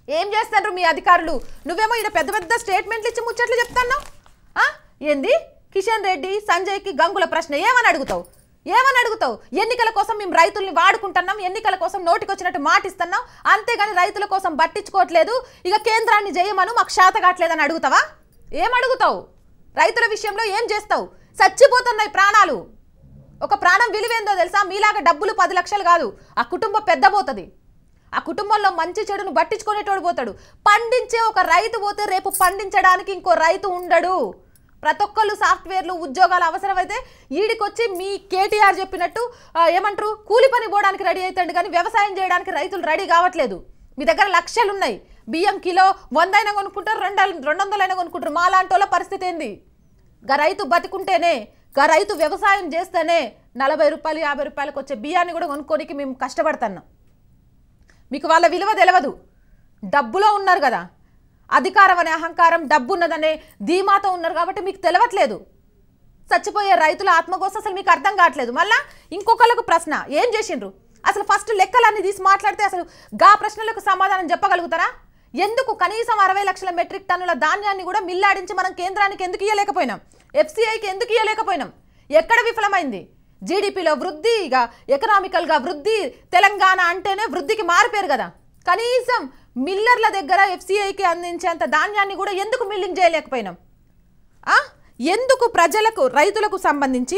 ఏం చేస్తారు మీ అధికారులు నువ్వేమో ఇక్కడ పెద్ద పెద్ద స్టేట్మెంట్లు ఇచ్చి ముచ్చట్లు చెప్తున్నావు ఆ? ఏంది కిషన్ రెడ్డి సంజయ్కి గంగుల ప్రశ్న ఏమని అడుగుతావు ఏమని అడుగుతావు ఎన్నికల కోసం మేము రైతుల్ని వాడుకుంటున్నాం ఎన్నికల కోసం నోటికొచ్చినట్టు మాటిస్తున్నాం అంతేగాని రైతుల కోసం పట్టించుకోవట్లేదు ఇక కేంద్రాన్ని చేయమను మాకు శాత కావట్లేదని అడుగుతావా ఏం అడుగుతావు రైతుల విషయంలో ఏం చేస్తావు చచ్చిపోతున్నాయి ప్రాణాలు ఒక ప్రాణం విలువేందో తెలుసా మీలాగా డబ్బులు పది లక్షలు కాదు ఆ కుటుంబం పెద్ద పోతుంది ఆ కుటుంబంలో మంచి చెడును పట్టించుకునేటోడు పోతాడు పండించే ఒక రైతు పోతే రేపు పండించడానికి ఇంకో రైతు ఉండడు ప్రతి ఒక్కళ్ళు సాఫ్ట్వేర్లు ఉద్యోగాలు అవసరమైతే ఈడికొచ్చి మీ కేటీఆర్ చెప్పినట్టు ఆ, ఏమంటారు కూలి పని పోవడానికి రెడీ అవుతాడు కానీ వ్యవసాయం చేయడానికి రైతులు రెడీ కావట్లేదు మీ దగ్గర లక్షలు ఉన్నాయి బియ్యం కిలో వంద అయినా కొనుక్కుంటారు రెండు రెండు వందలైనా కొనుక్కుంటారు మా లాంటి వాళ్ళ పరిస్థితి ఏంది గా రైతు బతికుంటేనే గా రైతు వ్యవసాయం చేస్తేనే నలభై రూపాయలు యాభై రూపాయలకు వచ్చే బియ్యాన్ని కూడా కొనుక్కోనికి మేము కష్టపడుతున్నాం మీకు వాళ్ళ విలువ తెలియదు డబ్బులో ఉన్నారు కదా అధికారం అనే అహంకారం డబ్బు ఉన్నదనే ధీమాతో ఉన్నారు కాబట్టి మీకు తెలియట్లేదు చచ్చిపోయే రైతుల ఆత్మకోసం అసలు మీకు అర్థం కావట్లేదు మళ్ళా ఇంకొకళ్ళకు ప్రశ్న ఏం చేసిండ్రు అసలు ఫస్ట్ లెక్కలన్నీ తీసి మాట్లాడితే అసలు గా ప్రశ్నలకు సమాధానం చెప్పగలుగుతారా ఎందుకు కనీసం అరవై లక్షల మెట్రిక్ టన్నుల ధాన్యాన్ని కూడా మిల్లాడించి మనం కేంద్రానికి ఎందుకు ఇవ్వలేకపోయినాం ఎఫ్సిఐకి ఎందుకు ఇవ్వలేకపోయినాం ఎక్కడ విఫలమైంది జీడిపిలో వృద్ధి ఇక ఎకనామికల్గా వృద్ధి తెలంగాణ అంటేనే వృద్ధికి మారిపోయారు కదా కనీసం మిల్లర్ల దగ్గర ఎఫ్సిఐకి అందించేంత ధాన్యాన్ని కూడా ఎందుకు మిల్లింగ్ చేయలేకపోయినాం ఆ? ఎందుకు ప్రజలకు రైతులకు సంబంధించి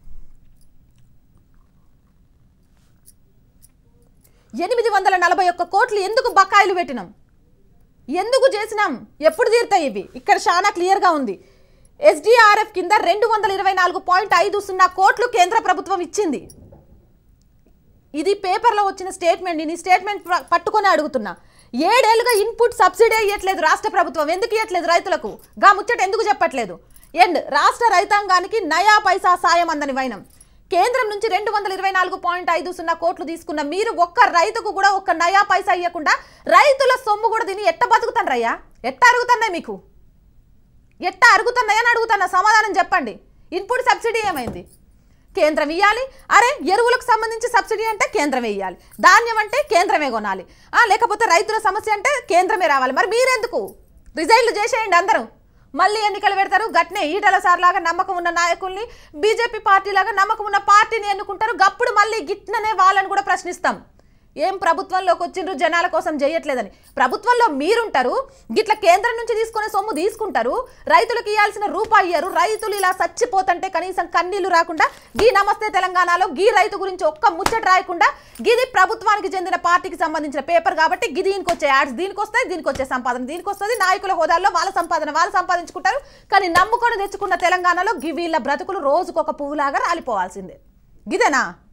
ఎనిమిది వందల నలభై ఒక్క కోట్లు ఎందుకు బకాయిలు పెట్టినాం ఎందుకు చేసినాం ఎప్పుడు తీరుతాయి ఇవి ఇక్కడ చాలా క్లియర్గా ఉంది ఎస్డిఆర్ఎఫ్ కింద రెండు వందల ఇరవై నాలుగు పాయింట్ ఐదు సున్నా కోట్లు కేంద్ర ప్రభుత్వం ఇచ్చింది ఇది పేపర్లో వచ్చిన స్టేట్మెంట్ నేను ఈ స్టేట్మెంట్ ప- పట్టుకొని అడుగుతున్నా ఏడేళ్లుగా ఇన్పుట్ సబ్సిడీ ఇవ్వట్లేదు రాష్ట్ర ప్రభుత్వం ఎందుకు ఇవ్వట్లేదు రైతులకు గా ముచ్చట ఎందుకు చెప్పట్లేదు అండ్ రాష్ట్ర రైతాంగానికి నయా పైసా సాయం అందని వైనం కేంద్రం నుంచి రెండు వందల ఇరవై నాలుగు పాయింట్ ఐదు సున్నా కోట్లు తీసుకున్న మీరు ఒక్క రైతుకు కూడా ఒక్క నయా పైసా ఇవ్వకుండా రైతుల సొమ్ము కూడా దీన్ని ఎట్ట బతుకుతానరయ్యా ఎట్ట అరుగుతున్నాయి మీకు ఎట్ట అరుగుతున్నాయని అడుగుతున్నా సమాధానం చెప్పండి ఇన్పుట్ సబ్సిడీ ఏమైంది కేంద్రం ఇవ్వాలి అరే ఎరువులకు సంబంధించి సబ్సిడీ అంటే కేంద్రమే ఇవ్వాలి ధాన్యం అంటే కేంద్రమే కొనాలి ఆ, లేకపోతే రైతుల సమస్య అంటే కేంద్రమే రావాలి మరి మీరెందుకు రిజైన్లు చేసేయండి అందరూ మళ్ళీ ఎన్నికలు పెడతారు గట్నే ఈటల సార్ లాగా నమ్మకం ఉన్న నాయకుల్ని బీజేపీ పార్టీ లాగా నమ్మకం ఉన్న పార్టీని ఎన్నుకుంటారు గప్పుడు మళ్ళీ గిట్ననే వాళ్ళని కూడా ప్రశ్నిస్తాం ఏం ప్రభుత్వంలోకి వచ్చిండ్రు జనాల కోసం చేయట్లేదని ప్రభుత్వంలో మీరుంటారు గిట్ల కేంద్రం నుంచి తీసుకునే సొమ్ము తీసుకుంటారు రైతులకు ఇవ్వాల్సిన రూపాయి ఇయ్యరు రైతులు ఇలా చచ్చిపోతుంటే కనీసం కన్నీళ్లు రాకుండా గీ నమస్తే తెలంగాణలో గీ రైతు గురించి ఒక్క ముచ్చట రాయకుండా గిది ప్రభుత్వానికి చెందిన పార్టీకి సంబంధించిన పేపర్ కాబట్టి గి దీనికి వచ్చే యాడ్స్ దీనికి వస్తాయి దీనికి వచ్చే సంపాదన దీనికి వస్తుంది నాయకుల హోదాల్లో వాళ్ళ సంపాదన వాళ్ళు సంపాదించుకుంటారు కానీ నమ్ముకొని తెచ్చుకున్న తెలంగాణలో గి వీళ్ళ బ్రతుకులు రోజుకొక పువ్వులాగా రాలిపోవాల్సిందే గిదేనా